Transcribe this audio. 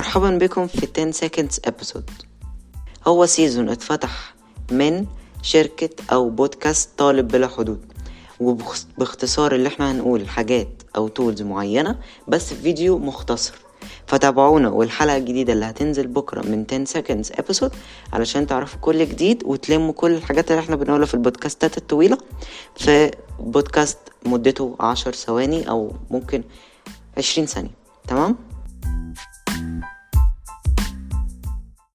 مرحبا بكم في 10 seconds episode هو سيزون اتفتح من شركة أو بودكاست طالب بلا حدود وباختصار اللي احنا هنقول حاجات أو تولز معينة بس في فيديو مختصر فتابعونا والحلقة الجديدة اللي هتنزل بكرة من 10 seconds episode علشان تعرفوا كل جديد وتلموا كل الحاجات اللي احنا بنقولها في البودكاستات الطويلة في بودكاست مدته عشر ثواني أو ممكن عشرين ثانية تمام